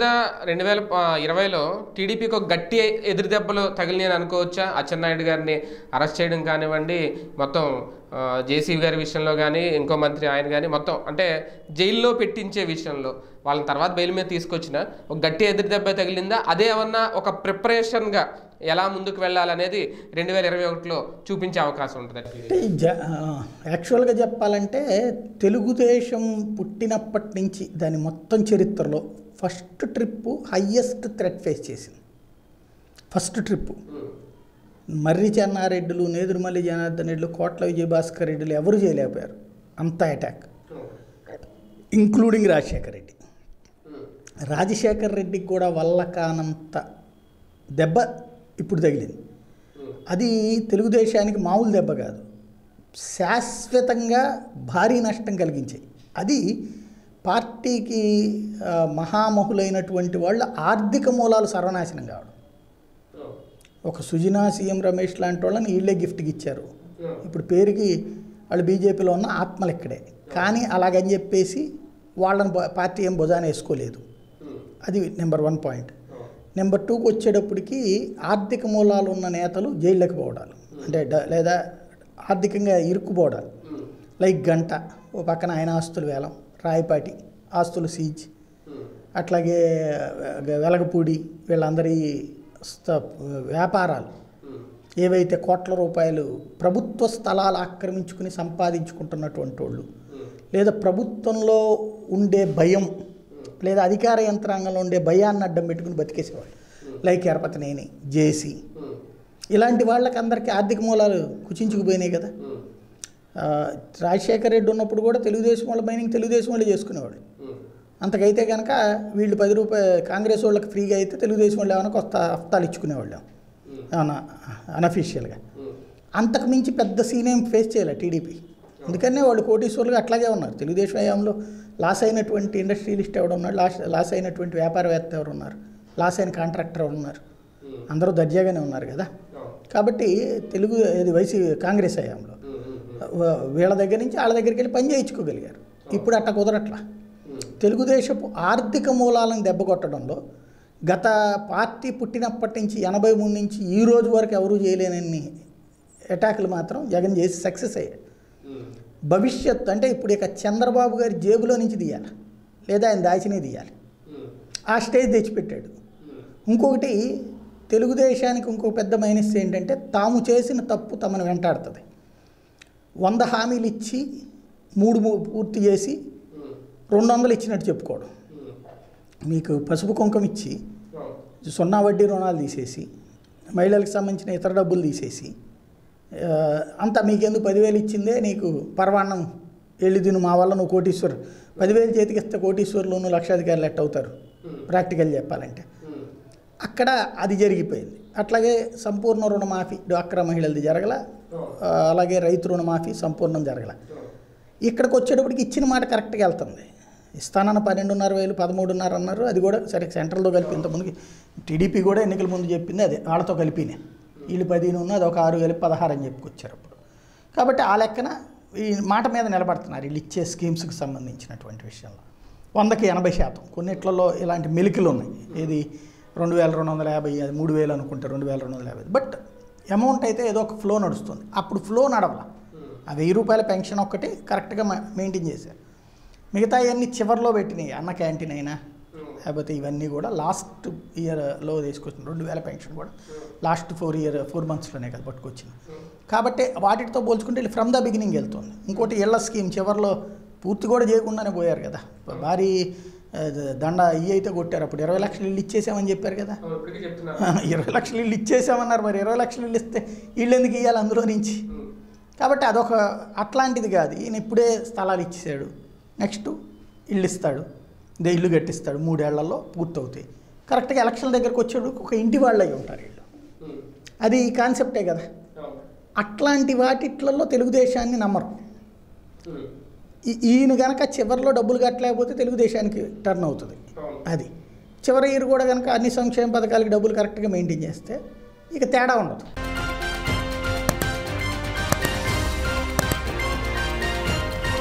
మీద రెండు వేల ఇరవైలో టీడీపీకి ఒక గట్టి ఎదురు దెబ్బలు తగిలినాయని అనుకోవచ్చా అచ్చెన్నాయుడు గారిని అరెస్ట్ చేయడం కానివ్వండి మొత్తం జేసీ గారి విషయంలో కానీ ఇంకో మంత్రి ఆయన కానీ మొత్తం అంటే జైల్లో పెట్టించే విషయంలో వాళ్ళని తర్వాత బెయిల్ మీద తీసుకొచ్చిన ఒక గట్టి ఎదురు దెబ్బ తగిలిందా అదే ఏమన్నా ఒక ప్రిపరేషన్గా ఎలా ముందుకు వెళ్ళాలనేది రెండు వేల ఇరవై ఒకటిలో చూపించే అవకాశం ఉంటుంది అంటే జ ఆ, యాక్చువల్గా చెప్పాలంటే తెలుగుదేశం పుట్టినప్పటి నుంచి దాని మొత్తం చరిత్రలో first trip highest threat face చేసింది ఫస్ట్ ట్రిప్ మర్రి చెన్నారెడ్డిలు నేదురుమల్లి జనార్దన్ రెడ్డిలు కోట్ల విజయభాస్కర్ రెడ్డిలు ఎవరు చేయలేకపోయారు అంత అటాక్ ఇంక్లూడింగ్ రాజశేఖర్ రెడ్డి రాజశేఖర్ రెడ్డికి కూడా వల్ల కానంత దెబ్బ ఇప్పుడు తగిలింది అది తెలుగుదేశానికి మామూలు దెబ్బ కాదు శాశ్వతంగా భారీ నష్టం కలిగించాయి అది పార్టీకి ఆ, మహామహులైనటువంటి వాళ్ళు ఆర్థిక మూలాలు సర్వనాశనం కావడం ఒక సుజనా సీఎం రమేష్ లాంటి వాళ్ళని వీళ్ళే గిఫ్ట్కి ఇచ్చారు ఇప్పుడు పేరుకి వాళ్ళు బీజేపీలో ఉన్న ఆత్మలు ఇక్కడే కానీ అలాగని చెప్పేసి వాళ్ళని బ- పార్టీ ఏం భుజాన వేసుకోలేదు అది నెంబర్ వన్ పాయింట్ నెంబర్ టూకి వచ్చేటప్పటికి ఆర్థిక మూలాలు ఉన్న నేతలు జైల్లోకి పోవడాలు అంటే డ- లేదా ఆర్థికంగా ఇరుక్కుపోవడాలు లైక్ గంట ఓ పక్కన ఆయన ఆస్తులు వేలం రాయపాటి ఆస్తులు సీజ్ అట్లాగే వె- వెలగపూడి వీళ్ళందరి స్థ- వ్యాపారాలు ఏవైతే కోట్ల రూపాయలు ప్రభుత్వ స్థలాలు ఆక్రమించుకుని సంపాదించుకుంటున్నటువంటి వాళ్ళు లేదా ప్రభుత్వంలో ఉండే భయం లేదా అధికార యంత్రాంగంలో ఉండే భయాన్ని అడ్డం పెట్టుకుని బతికేసేవాళ్ళు లైక్ ఎరపతనేని జేసీ ఇలాంటి వాళ్ళకి అందరికీ ఆర్థిక మూలాలు కుచించుకుపోయినాయి కదా ఆ, రాజశేఖర రెడ్డి ఉన్నప్పుడు కూడా తెలుగుదేశం వాళ్ళ మైనింగ్ తెలుగుదేశం వాళ్ళు చేసుకునేవాళ్ళు అంతకైతే కనుక వీళ్ళు పది రూపాయలు కాంగ్రెస్ వాళ్ళకి ఫ్రీగా అయితే తెలుగుదేశం వాళ్ళు ఏమైనా కొత్త హఫ్తాలు ఇచ్చుకునేవాళ్ళు ఏమన్నా అనఫీషియల్గా అంతకు మించి పెద్ద సీన్ ఏం ఫేస్ చేయాలి టీడీపీ అందుకనే వాళ్ళు కోటీశ్వర్లుగా అట్లాగే ఉన్నారు తెలుగుదేశం హయాంలో లాస్ అయినటువంటి ఇండస్ట్రియలిస్ట్ ఎవడు ఉన్నాడు లాస్ లాస్ అయినటువంటి వ్యాపారవేత్త ఎవరు ఉన్నారు లాస్ అయిన కాంట్రాక్టర్ ఎవరు ఉన్నారు అందరూ దర్జాగానే ఉన్నారు కదా కాబట్టి తెలుగు ఇది వైసీ కాంగ్రెస్ హయాంలో వా- వీళ్ళ దగ్గర నుంచి వాళ్ళ దగ్గరికి వెళ్ళి పని చేయించుకోగలిగారు ఇప్పుడు అట్ట కుదరట్లా తెలుగుదేశపు ఆర్థిక మూలాలను దెబ్బకొట్టడంలో గత పార్టీ పుట్టినప్పటి నుంచి ఎనభై మూడు నుంచి ఈ రోజు వరకు ఎవరూ చేయలేనన్ని అటాకులు మాత్రం జగన్ చేసి సక్సెస్ అయ్యాడు భవిష్యత్ అంటే ఇప్పుడు ఇక చంద్రబాబు గారి జేబులో నుంచి తీయాలి లేదా ఆయన దాచినే తీయాలి ఆ స్టేజ్ తెచ్చిపెట్టాడు ఇంకొకటి తెలుగుదేశానికి ఇంకో పెద్ద మైనస్ ఏంటంటే తాము చేసిన తప్పు తమను వెంటాడుతుంది వంద హామీలు ఇచ్చి మూడు మూ- పూర్తి చేసి రెండు వందలు ఇచ్చినట్టు చెప్పుకోవడం మీకు పసుపు కుంకుమ ఇచ్చి సున్నా వడ్డీ రుణాలు తీసేసి మహిళలకు సంబంధించిన ఇతర డబ్బులు తీసేసి ఆ, అంతా మీకెందుకు పదివేలు ఇచ్చిందే నీకు పరవాన్నం వెళ్ళి తిను మా వల్ల నువ్వు కోటీశ్వరు పదివేలు చేతికి ఇస్తే కోటీశ్వరులు నువ్వు లక్షాధికారులు ఎట్ అవుతారు ప్రాక్టికల్ చెప్పాలంటే అక్కడ అది జరిగిపోయింది అట్లాగే సంపూర్ణ రుణమాఫీ డ్వాక్రా మహిళలది జరగల ఆ, అలాగే రైతు రుణమాఫీ సంపూర్ణం జరగల ఇక్కడికి వచ్చేటప్పటికి ఇచ్చిన మాట కరెక్ట్గా వెళ్తుంది ఇస్తానన్న పన్నెండున్నర వేలు పదమూడున్నర అన్నారు అది కూడా సరే సెంట్రల్తో కలిపి ఇంతకుముందుకి టీడీపీ కూడా ఎన్నికల ముందు చెప్పింది అదే వాళ్ళతో కలిపినే వీళ్ళు పదిహేను ఉన్న అది ఒక ఆరు కలిపి పదహారు అని చెప్పుకొచ్చారు అప్పుడు కాబట్టి ఆ లెక్కన ఈ మాట మీద నిలబడుతున్నారు వీళ్ళు ఇచ్చే స్కీమ్స్కి సంబంధించినటువంటి విషయంలో వందకి ఎనభై శాతం కొన్నిట్లలో ఇలాంటి మెలికలు ఉన్నాయి ఇది రెండు వేల రెండు వందల యాభై అది మూడు వేలు అనుకుంటే రెండు వేల రెండు వందల యాభై బట్ అమౌంట్ అయితే ఏదో ఒక ఫ్లో నడుస్తుంది అప్పుడు ఫ్లో నడవల ఆ వెయ్యి రూపాయల పెన్షన్ ఒక్కటి కరెక్ట్గా మెయింటైన్ చేశారు మిగతా అన్ని చివరిలో పెట్టినాయి అన్న క్యాంటీన్ అయినా లేకపోతే ఇవన్నీ కూడా లాస్ట్ ఇయర్లో తీసుకొచ్చిన రెండు వేల పెన్షన్ కూడా లాస్ట్ ఫోర్ ఇయర్ ఫోర్ మంత్స్లోనే కదా పట్టుకొచ్చింది కాబట్టి వాటితో పోల్చుకుంటే వీళ్ళు ఫ్రమ్ ద బిగినింగ్ వెళ్తుంది ఇంకోటి ఇళ్ల స్కీమ్ చివరిలో పూర్తి కూడా చేయకుండానే పోయారు కదా భారీ ఆ, దండ ఇవి అయితే కొట్టారు అప్పుడు ఇరవై లక్షలు ఇల్లు ఇచ్చేసామని చెప్పారు కదా ఇరవై లక్షలు ఇల్లు ఇచ్చేసామన్నారు మరి ఇరవై లక్షలు ఇల్లు ఇస్తే ఇల్లు ఎందుకు ఇవ్వాలి అందులో నుంచి కాబట్టి అదొక అట్లాంటిది కాదు ఈయన ఇప్పుడే స్థలాలు ఇచ్చేసాడు నెక్స్ట్ ఇల్లు ఇస్తాడు ఇదే ఇల్లు కట్టిస్తాడు మూడేళ్లలో పూర్తవుతాయి కరెక్ట్గా ఎలక్షన్ దగ్గరకు వచ్చాడు ఒక ఇంటి వాళ్ళు అయి ఉంటారు వీళ్ళు అది కాన్సెప్టే కదా అట్లాంటి వాటిట్లలో తెలుగుదేశాన్ని నమ్మరు ఈ- ఈయన గనక చివరిలో డబ్బులు కట్టలేకపోతే తెలుగుదేశానికి టర్న్ అవుతుంది అది చివరి ఇయర్ కూడా కనుక అన్ని సంక్షేమ పథకాలకి డబ్బులు కరెక్ట్గా మెయింటైన్ చేస్తే ఇక తేడా ఉండదు